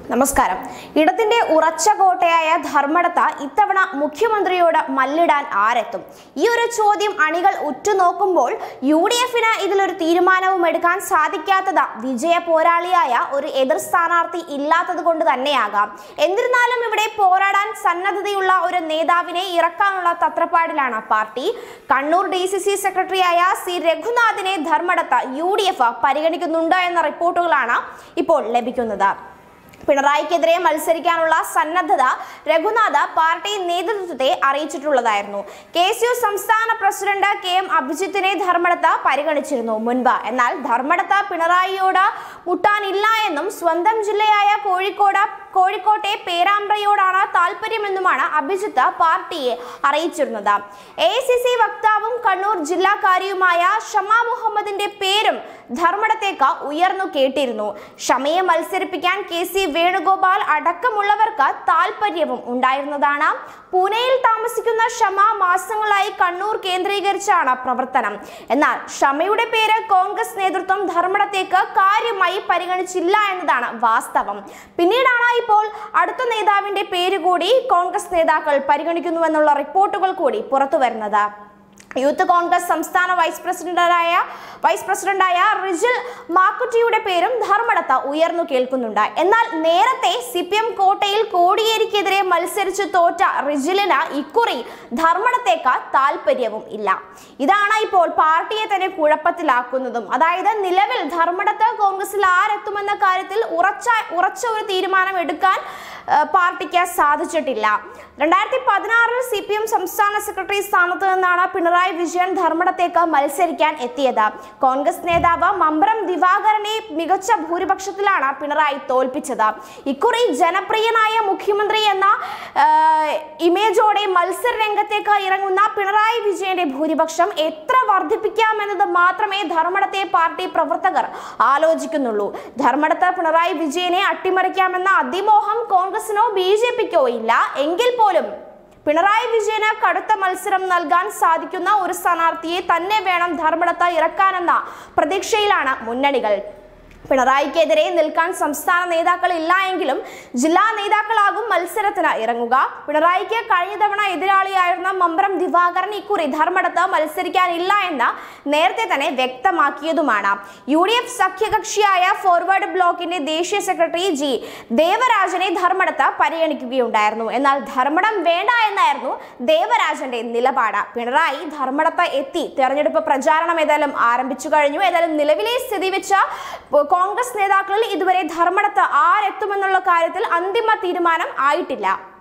നമസ്കാരം ഇടത്തിന്റെ ഉറച്ച കോട്ടയായ ധർമ്മടത്ത ഇത്തവണ മുഖ്യമന്ത്രിയോട് മല്ലിടാൻ ആരെത്തും ഈ ഒരു ചോദ്യം അണികൾ ഉറ്റുനോക്കുമ്പോൾ യു ഡി എഫിന് ഇതിലൊരു തീരുമാനവും എടുക്കാൻ സാധിക്കാത്തത് വിജയ പോരാളിയായ ഒരു എതിർ സ്ഥാനാർത്ഥി ഇല്ലാത്തത് കൊണ്ട് തന്നെയാകാം എന്നിരുന്നാലും ഇവിടെ പോരാടാൻ സന്നദ്ധതയുള്ള ഒരു നേതാവിനെ ഇറക്കാനുള്ള തത്രപ്പാടിലാണ് party Kannur D C C സെക്രട്ടറിയായ സി രഘുനാഥിനെ ധർമ്മടത്ത യു ഡി എഫ് പരിഗണിക്കുന്നുണ്ട് എന്ന റിപ്പോർട്ടുകളാണ് ഇപ്പോൾ ലഭിക്കുന്നത് പിണറായിക്കെതിരെ മത്സരിക്കാനുള്ള സന്നദ്ധത രഘുനാഥ് പാർട്ടി നേതൃത്വത്തെ അറിയിച്ചിട്ടുള്ളതായിരുന്നു കെ എസ് യു സംസ്ഥാന പ്രസിഡന്റ് കെ എം അഭിജിത്തിനെ ധർമ്മടത്ത പരിഗണിച്ചിരുന്നു മുൻപ് എന്നാൽ ധർമ്മടത്ത പിണറായിയോട് മുട്ടാനില്ല എന്നും സ്വന്തം ജില്ലയായ കോഴിക്കോട് കോഴിക്കോട്ടെ പേരാമ്പ്രയോടാണ് താല്പര്യമെന്നുമാണ് അഭിജിത്ത് പാർട്ടിയെ അറിയിച്ചിരുന്നത് എ സി സി വക്താവും കണ്ണൂർ ജില്ലാകാരിയുമായ ഷമാ മുഹമ്മദിന്റെ പേരും ധർമ്മടത്തേക്ക് ഉയർന്നു കേട്ടിരുന്നു ഷമയെ മത്സരിപ്പിക്കാൻ കെ സി വേണുഗോപാൽ അടക്കമുള്ളവർക്ക് താല്പര്യവും ഉണ്ടായിരുന്നതാണ് പൂനെയിൽ താമസിക്കുന്ന ഷമ മാസങ്ങളായി കണ്ണൂർ കേന്ദ്രീകരിച്ചാണ് പ്രവർത്തനം എന്നാൽ ഷമയുടെ പേര് കോൺഗ്രസ് നേതൃത്വം ധർമ്മടത്തേക്ക് കാര്യമായി പരിഗണിച്ചില്ല എന്നതാണ് വാസ്തവം പിന്നീടാണ് ഇപ്പോൾ അടുത്ത നേതാവിന്റെ പേര് കൂടി കോൺഗ്രസ് നേതാക്കൾ പരിഗണിക്കുന്നുവെന്നുള്ള റിപ്പോർട്ടുകൾ കൂടി പുറത്തു വരുന്നത് യൂത്ത് കോൺഗ്രസ് സംസ്ഥാന വൈസ് പ്രസിഡന്റായ വൈസ് പ്രസിഡന്റായ റിജിൽ മാക്കുറ്റിയുടെ പേരും ധർമ്മടത്ത ഉയർന്നു കേൾക്കുന്നുണ്ട് എന്നാൽ നേരത്തെ സി പി എം കോട്ടയിൽ കോടിയേരിക്കെതിരെ മത്സരിച്ച് തോറ്റ റിജിലിന് ഇക്കുറി ധർമ്മടത്തേക്ക് താല്പര്യവും ഇല്ല ഇതാണ് ഇപ്പോൾ പാർട്ടിയെ തന്നെ കുഴപ്പത്തിലാക്കുന്നതും അതായത് നിലവിൽ ധർമ്മടത്ത് കോൺഗ്രസിൽ ആരെത്തുമെന്ന കാര്യത്തിൽ ഉറച്ച ഉറച്ച ഒരു തീരുമാനം എടുക്കാൻ ആ, പാർട്ടിക്ക് സാധിച്ചിട്ടില്ല രണ്ടായിരത്തി പതിനാറിൽ സി പി എം സംസ്ഥാന സെക്രട്ടറി സ്ഥാനത്ത് നിന്നാണ് പിണറായി വിജയൻ ധർമ്മടത്തേക്ക് മത്സരിക്കാൻ എത്തിയത് കോൺഗ്രസ് നേതാവ് മമ്പ്രം ദിവാകരനെ മികച്ച ഭൂരിപക്ഷത്തിലാണ് പിണറായി തോൽപ്പിച്ചത് ഇക്കുറി ജനപ്രിയനായ മുഖ്യമന്ത്രി എന്ന ആ, ഇമേജോടെ മത്സര രംഗത്തേക്ക് ഇറങ്ങുന്ന പിണറായി വിജയന്റെ ഭൂരിപക്ഷം എത്ര വർദ്ധിപ്പിക്കാമെന്നത് മാത്രമേ ധർമ്മടത്തെ പാർട്ടി പ്രവർത്തകർ ആലോചിക്കുന്നുള്ളൂ ധർമ്മടത്ത് പിണറായി വിജയനെ അട്ടിമറിക്കാമെന്ന അതിമോഹം കോൺഗ്രസിനോ ബി ജെ പിക്കോ ഇല്ല എങ്കിൽ പോലും പിണറായി വിജയന് കടുത്ത മത്സരം നൽകാൻ സാധിക്കുന്ന ഒരു സ്ഥാനാർത്ഥിയെ തന്നെ വേണം ധർമ്മടത്ത് ഇറക്കാനെന്ന പ്രതീക്ഷയിലാണ് മുന്നണികൾ പിണറായിക്കെതിരെ നിൽക്കാൻ സംസ്ഥാന നേതാക്കൾ ഇല്ല എങ്കിലും ജില്ലാ നേതാക്കളാകും മത്സരത്തിന് ഇറങ്ങുക പിണറായിക്ക് കഴിഞ്ഞ തവണ എതിരാളിയായിരുന്ന മമ്പ്രം ദിവാകരൻ ഇക്കുറി ധർമ്മടത്ത് മത്സരിക്കാനില്ല എന്ന് നേരത്തെ തന്നെ വ്യക്തമാക്കിയതുമാണ് യു ഡി എഫ് സഖ്യകക്ഷിയായ ഫോർവേഡ് ബ്ലോക്കിന്റെ ദേശീയ സെക്രട്ടറി ജി ദേവരാജനെ ധർമ്മടത്ത് പരിഗണിക്കുകയുണ്ടായിരുന്നു എന്നാൽ ധർമ്മടം വേണ്ട എന്നായിരുന്നു ദേവരാജന്റെ നിലപാട് പിണറായി ധർമ്മടത്ത് എത്തി തെരഞ്ഞെടുപ്പ് പ്രചാരണം ഏതായാലും ആരംഭിച്ചു കഴിഞ്ഞു ഏതായാലും നിലവിലെ സ്ഥിതി വെച്ച കോൺഗ്രസ് നേതാക്കളിൽ ഇതുവരെ ധർമ്മടത്ത് ആരെത്തുമെന്നുള്ള കാര്യത്തിൽ അന്തിമ തീരുമാനം ആയിട്ടില്ല